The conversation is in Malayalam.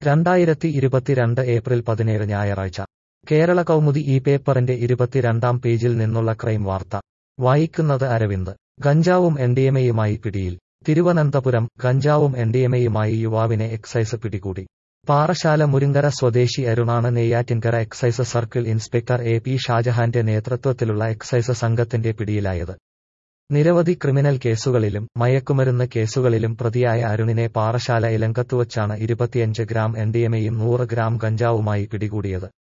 രണ്ടായിരത്തി ഇരുപത്തിരണ്ട് ഏപ്രിൽ പതിനേഴ് ഞായറാഴ്ച കേരള കൗമുദി ഈ പേപ്പറിന്റെ ഇരുപത്തിരണ്ടാം പേജിൽ നിന്നുള്ള ക്രൈം വാർത്ത വായിക്കുന്നത് അരവിന്ദ് ഗഞ്ചാവും എൻഡിഎമയുമായി പിടിയിൽ തിരുവനന്തപുരം ഗഞ്ചാവും എൻഡിഎമയുമായി യുവാവിനെ എക്സൈസ് പിടികൂടി പാറശാല മുരിങ്ങര സ്വദേശി അരുണാണ് Neyyattinkara excise circle inspector A P ഷാജഹാന്റെ നേതൃത്വത്തിലുള്ള എക്സൈസ് സംഘത്തിന്റെ പിടിയിലായത് നിരവധി ക്രിമിനൽ കേസുകളിലും മയക്കുമരുന്ന് കേസുകളിലും പ്രതിയായ അരുണിനെ പാറശാല ഇലങ്കത്തുവച്ചാണ് ഇരുപത്തിയഞ്ച് ഗ്രാം എൻഡിഎമയും നൂറ് ഗ്രാം ഗഞ്ചാവുമായി പിടികൂടിയത്